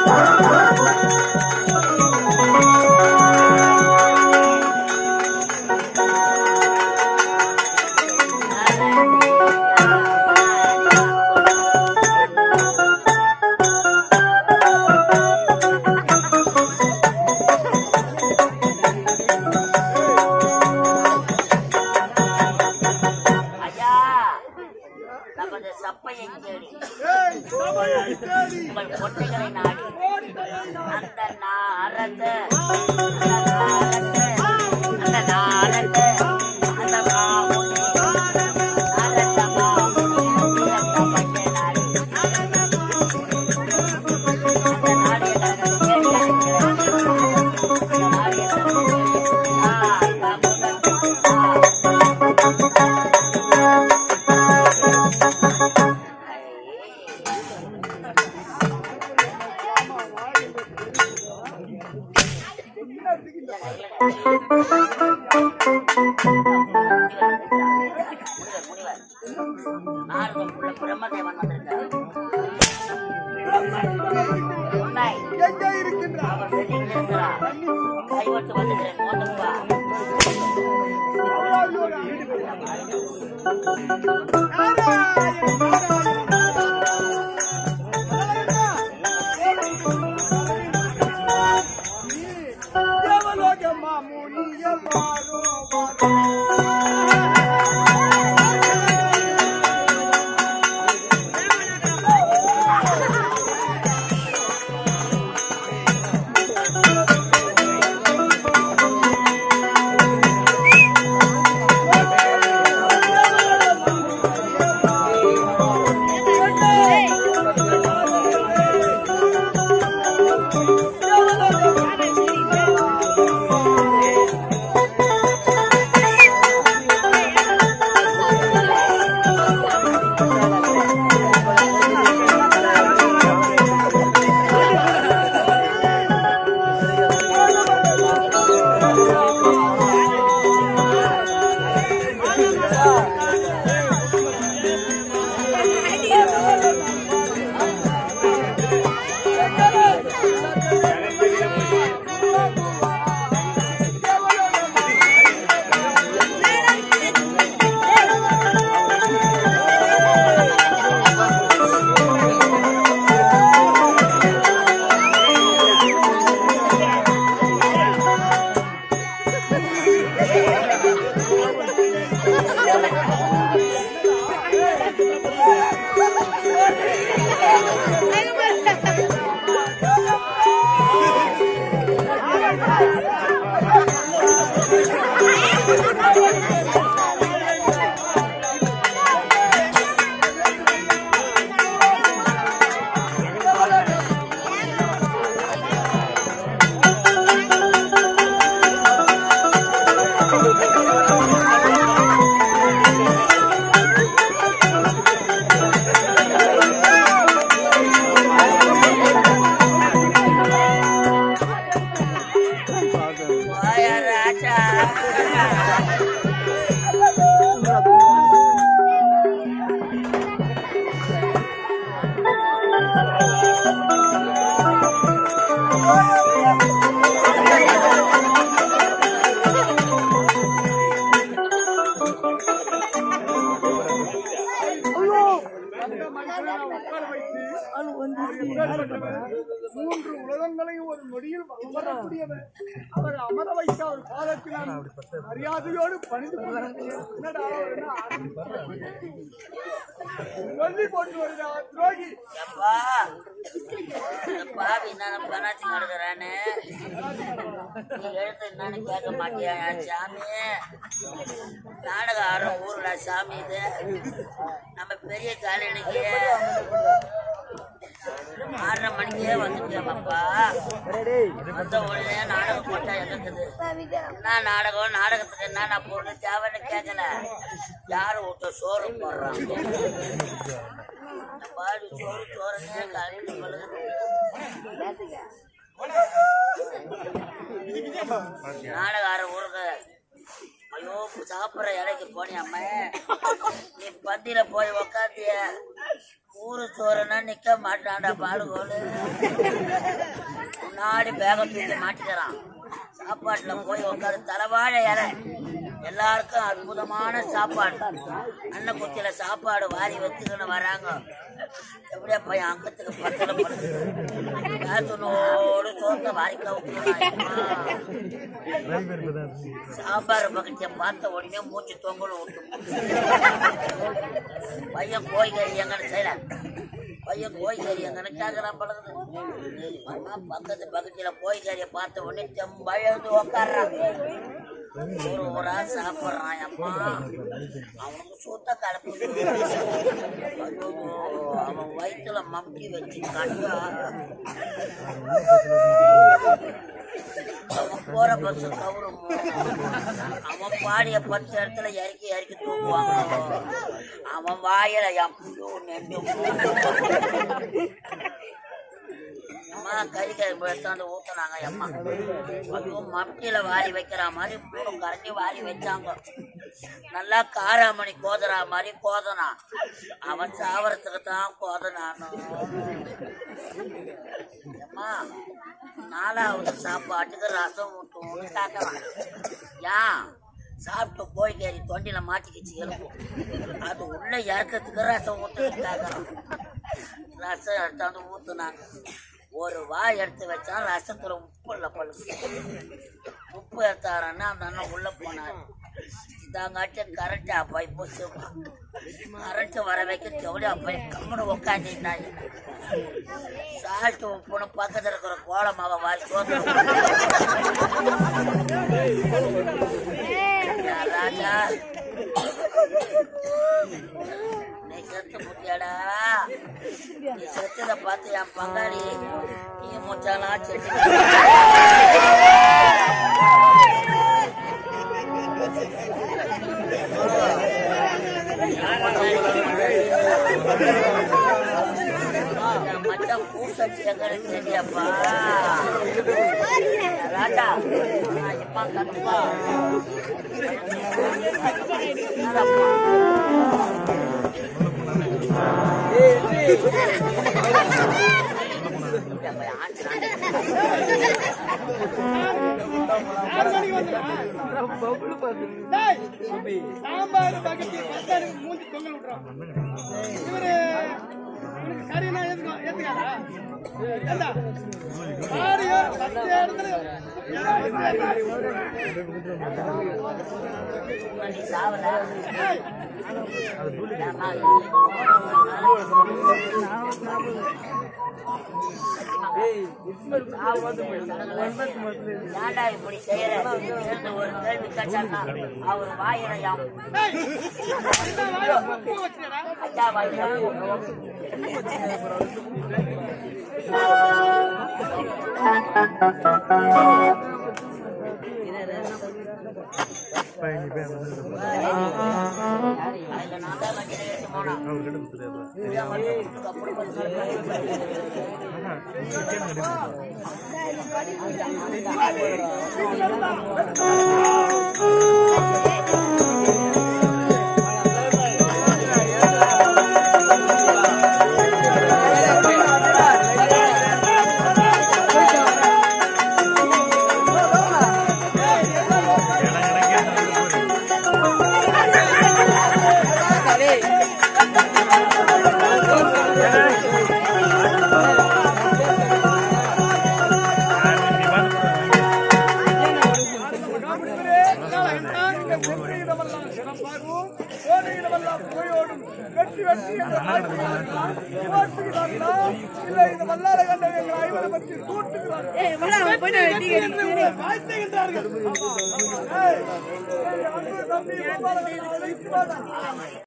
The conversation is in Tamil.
ஐயா நமது சப்பையை தேடி உங்கள் பொட்டைகளை நாடி அந்த நாரத்து அந்த நாரத்து அந்த நாரத்து அந்த மாமுனி நாரத்த மாமுனி அந்த பையன் நாடி அந்த நாடிய கரங்களை தேடி அழைக்கிறேன். அந்த நாடிய கரங்களை தேடி ஆ, கமுதன், ஆ. நாரதனுக்குள்ள பிரம்மதேவன் வந்திருக்கார். உண்மை. எங்கே இருக்கின்றார் அவர் வெளியில் இருக்கிறார். கைவிட்டு வந்துகிறேன், மோதுப்பா. வாயா ராஜா. மூன்று உலகங்களையும் ஒரு நொடியில் வரக்கூடியவர் அவர் அமர வைத்த ஒரு காலத்தில் நான் மரியாதையோடு பணிந்து கொண்டிருக்கிறேன். என்னடா அவர் என்ன ஆரம்பிச்சார்? சொல்லி போட்டு வருகிறார் துரோகி எப்பா இந்த பாவி என்னன்னு பெனாச்சி நடக்கிறானே நீ எழுத்து என்னன்னு கேட்க மாட்டியா சாமி நாடகம் ஆடுற ஊர்ல சாமி இது நம்ம பெரிய காலனிக்கு ஆறரை மணிக்கே வந்துட்டேன்ப்பா வந்த உடனே நாடகம் போட்டா எதிர்க்குது என்ன நாடகம் நாடகத்துக்கு என்ன நான் பொண்ணு தேவைன்னு கேட்கல யாரு விட்ட சோறு போடுறாங்க பாடி சோறு சோறுனே கழிட்டு பழுகுது நாடகார ஊருக்கு ஐயோ சாப்பிட்ற இலைக்கு போனியாம்ம நீ பந்தியில போய் உக்காந்திய ஊரு சோறுனா நிக்க மாட்டான்டா பாடுகோலு முன்னாடி பேக தூக்கி மாட்டிக்கிறான் சாப்பாட்டுல போய் உட்காந்து தலைவாழ இலை எல்லாருக்கும் அற்புதமான சாப்பாடு அன்ன குச்சியில சாப்பாடு வாரி வச்சுக்கின்னு வராங்க எப்படியா பையன் அங்கத்துக்கு பக்கத்துல படுத்து காசுனோடு சோத்த வாரி கவுத்துறான் சாம்பார் பக்கத்தை பார்த்த உடனே மூச்சு தொங்கல் விட்டு பையன் கோய்கறி எங்கன்னு செய்யல பையன் கோய்கறி எங்கன்னு கேட்கறான் பழகுது அம்மா பக்கத்து பக்கத்துல கோய்கறியை பார்த்த உடனே செம்பழுது உக்காடுறான் ஒரு ஊரா சாப்பிடுறான் அம்மா அவனுக்கு சுத்த கலப்பு ஐயோ, அவன் வயிற்றுல மம்கி வச்சு கண்டா அவன் போற பஸ் கவுரும் அவன் பாடிய பத்து இடத்துல இறக்கி இறக்கி தூக்குவாங்க அவன் வாயில என் புழு நெண்டு அம்மா கறி கறி எடுத்தாந்து ஊத்துனாங்க அம்மா அதுவும் மம்டியில வாரி வைக்கிற மாதிரி மூணு கரண்டி வாரி வச்சாங்க நல்லா காராமணி கோதரா மாதிரி கோதனா அவன் சாவறதுக்கு தான் கோதனானோ அம்மா நாலாவது சாப்பாட்டுக்கு ரசம் ஊட்டுவோம்னு கேட்கலாம் ஏன் சாப்பிட்டு கோழிக்கறி தொண்டில மாட்டிக்கிச்சு எலும்பும் அது உள்ள இறக்கிறதுக்கு ரசம் ஊற்றுன்னு கேட்கலாம் ரசம் எடுத்தாந்து ஊத்துனாங்க ஒரு வாய் எடுத்து வச்சா ரசத்துல உப்பு இல்லை பழுக்கு உப்பு எடுத்தாரன்னா அந்த அண்ணன் உள்ள போனார் இதாங்காச்சும் கரண்ட் அப்பா இப்போ கரண்ட் வர வைக்க செவடி அப்பா கம்முன்னு உட்காந்துட்டாங்க சால்ட் உப்புன்னு பக்கத்துல இருக்கிற கோலமாவை வாரி சோத்து ராஜா நீ செத்து முட்டியாடா நீ செத்ததை பார்த்து என் பங்காளி நீ முச்சாலா செத்து மச்சான் பூசச்சி எங்களுக்கு தெரியாப்பா ராஜா நான் இப்ப கத்துப்பா டேய், சாம்பார் பக்கெட்டு பத்தாரு மூஞ்சி தொங்கல் விட்டுறான் இவரு இவனுக்கு கறினா ஏத்துக்கோ ஏத்துக்காரா ஏண்டா பாருங்க பத்து இடத்துல நீ சாவல ஏன்டா இப்படி செய்யற இருந்து ஒரு கேள்வி கேட்டாங்க அவர் வாயிலையாம் டேய், இந்த வாயில பூ வச்சுக்கடா அச்சா வாயிலையாம் அதுல நான் தான் வண்டியில ஏற்றி போனேன் அப்படி இடமெல்லாம் சிறப்பாகவும் ஓடுகிறவெல்லாம் புகையோடும் வெற்றி வெற்றி என்ற வாழ்த்துகிறார்களா? போற்றுகிறார்களா? இல்லை இந்த வல்லார கண்ட எங்கள் ஐவரை பற்றி தூட்டுகிறார்கள் வெற்றி என்று வாழ்த்துகின்றார்கள் ஏய், ஏய், அன்பு தம்பி, கோபாலன் அவர்களை